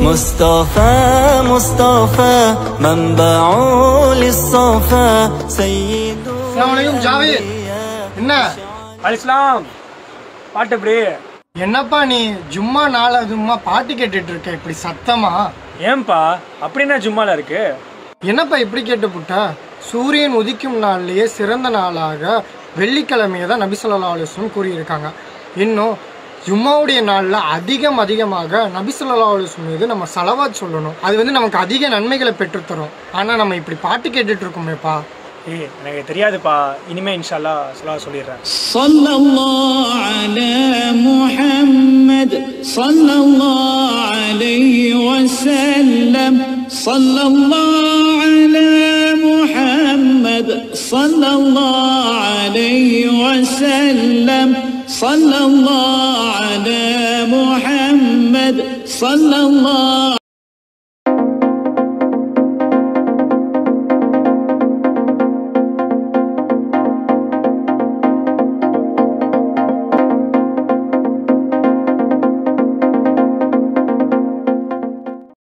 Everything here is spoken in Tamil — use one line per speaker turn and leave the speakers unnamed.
مصطفى مصطفى منبع للصفا سيد
அஸ்ஸலாமு ஜாவேத் என்ன
அலிஸ்லாம் பாட்டு எப்படி
என்னப்பா நீ ஜும்மா நாள் அதுமா பாட்டு கேட்டுட்டு இருக்க இப்படி சத்தமா
ஏன்பா அப்படி என்ன ஜும்மால இருக்கு
என்னப்பா இப்படி கேட்டு புட்ட சூரியன் உதிக்கும் நாள்லயே சிறந்த நாளாக வெள்ளிக்கிழமையை தான் நபி ஸல்லல்லாஹு அலைஹி வஸல்லம் கூறியிருக்காங்க இன்னும் ஜும்மாவுடைய நாளில் அதிகம் அதிகமாக நபி ஸல்லல்லாஹு அலைஹி வஸல்லம் மீது நம்ம சலவாத் சொல்லணும் அது வந்து நமக்கு அதிக நன்மைகளை பெற்றுத்தரும் ஆனால் நம்ம இப்படி பாட்டு கேட்டுட்டு இருக்கோமேப்பா
ஏய் எனக்கு தெரியாதுப்பா இனிமே இன்ஷால்லா சொல்ல சொல்லிடுறேன்
صلى الله على محمد صلى الله عليه وسلم صلى الله على محمد صلى الله عليه وسلم صلى الله على محمد صلى الله